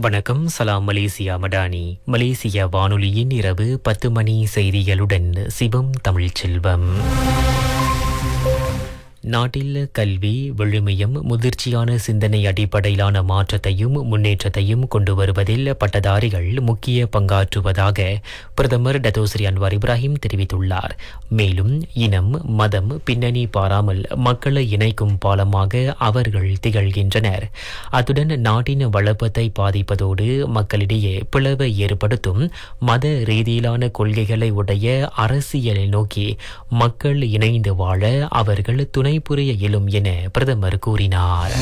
வணக்கம் சலாம் மலேசியா மடானி மலேசிய வானொலியின் இரவு பத்து மணி செய்திகளுடன் சிவம் தமிழ்ச்செல்வம் நாட்டில் கல்வி விழுமியம் முதிர்ச்சியான சிந்தனை அடிப்படையிலான மாற்றத்தையும் முன்னேற்றத்தையும் கொண்டு வருவதில் பட்டதாரிகள் முக்கிய பங்காற்றுவதாக பிரதமர் டத்தோஸ்ரீ அன்வார் இப்ராஹிம் தெரிவித்துள்ளார் மேலும் இனம் மதம் பின்னணி பாராமல் மக்களை இணைக்கும் பாலமாக அவர்கள் திகழ்கின்றனர் அத்துடன் நாட்டின் வளப்பத்தை பாதிப்பதோடு மக்களிடையே பிளவை ஏற்படுத்தும் மத ரீதியிலான கொள்கைகளை உடைய அரசியலை நோக்கி மக்கள் இணைந்து வாழ அவர்கள் துணை புரிய இயலும் என பிரதமர் கூறினார்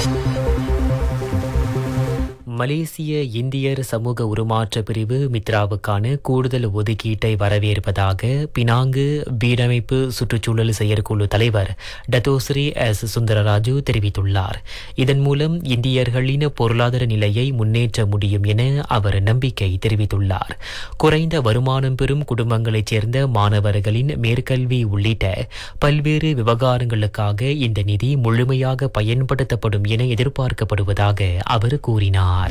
மலேசிய இந்தியர் சமூக உருமாற்ற பிரிவு மித்ராவுக்கான கூடுதல் ஒதுக்கீட்டை வரவேற்பதாக பினாங்கு வீடமைப்பு சுற்றுச்சூழல் செயற்குழு தலைவர் டத்தோஸ்ரீ எஸ் சுந்தரராஜு தெரிவித்துள்ளார் இதன் மூலம் இந்தியர்களின் பொருளாதார நிலையை முன்னேற்ற முடியும் என அவர் நம்பிக்கை தெரிவித்துள்ளார் குறைந்த வருமானம் பெறும் குடும்பங்களைச் சேர்ந்த மாணவர்களின் மேற்கல்வி உள்ளிட்ட பல்வேறு விவகாரங்களுக்காக இந்த நிதி முழுமையாக பயன்படுத்தப்படும் என எதிர்பார்க்கப்படுவதாக அவர் கூறினார்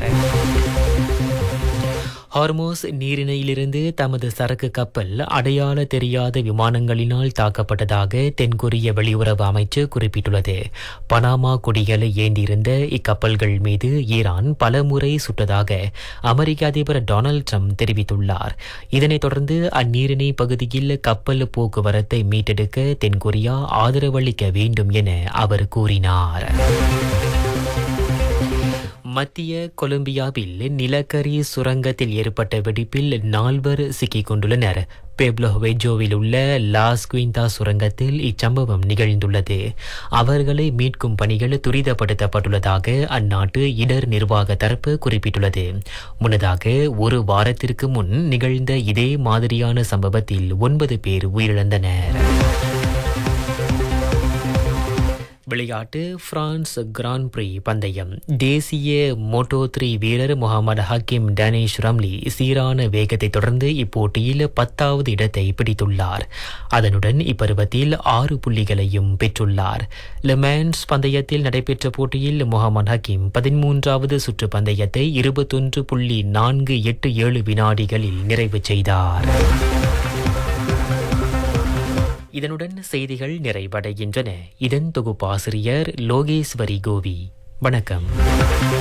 ஹார்மோஸ் நீரிணையிலிருந்து தமது சரக்கு கப்பல் அடையாள தெரியாத விமானங்களினால் தாக்கப்பட்டதாக தென்கொரிய வெளியுறவு அமைச்சு குறிப்பிட்டுள்ளது பனாமா கொடிகளை ஏந்தியிருந்த இக்கப்பல்கள் மீது ஈரான் பலமுறை சுட்டதாக அமெரிக்க அதிபர் டொனால்டு ட்ரம்ப் தெரிவித்துள்ளார் இதனைத் தொடர்ந்து அந்நீரிணை பகுதியில் கப்பல் போக்குவரத்தை மீட்டெடுக்க தென்கொரியா ஆதரவளிக்க வேண்டும் என அவர் கூறினார் மத்திய கொலம்பியாவில் நிலக்கரி சுரங்கத்தில் ஏற்பட்ட வெடிப்பில் நால்வர் சிக்கிக் கொண்டுள்ளனர் பெப்லோ வெஜோவில் உள்ள லாஸ் குயிந்தா சுரங்கத்தில் இச்சம்பவம் நிகழ்ந்துள்ளது அவர்களை மீட்கும் பணிகள் துரிதப்படுத்தப்பட்டுள்ளதாக அந்நாட்டு இடர் நிர்வாக தரப்பு குறிப்பிட்டுள்ளது முன்னதாக ஒரு வாரத்திற்கு முன் நிகழ்ந்த இதே மாதிரியான சம்பவத்தில் ஒன்பது பேர் உயிரிழந்தனர் விளையாட்டு பிரான்ஸ் கிராண்ட் பிரி பந்தயம் தேசிய மோட்டோ த்ரீ வீரர் முகமது ஹக்கீம் டனேஷ் ரம்லி சீரான வேகத்தை தொடர்ந்து இப்போட்டியில் பத்தாவது இடத்தை பிடித்துள்ளார் அதனுடன் இப்பருவத்தில் ஆறு புள்ளிகளையும் பெற்றுள்ளார் லெமான்ஸ் பந்தயத்தில் நடைபெற்ற போட்டியில் முகமது ஹக்கீம் பதிமூன்றாவது சுற்று பந்தயத்தை இருபத்தொன்று புள்ளி நான்கு எட்டு ஏழு வினாடிகளில் நிறைவு செய்தார் இதனுடன் செய்திகள் நிறைவடைகின்றன இதன் தொகுப்பாசிரியர் லோகேஸ்வரி கோவி வணக்கம்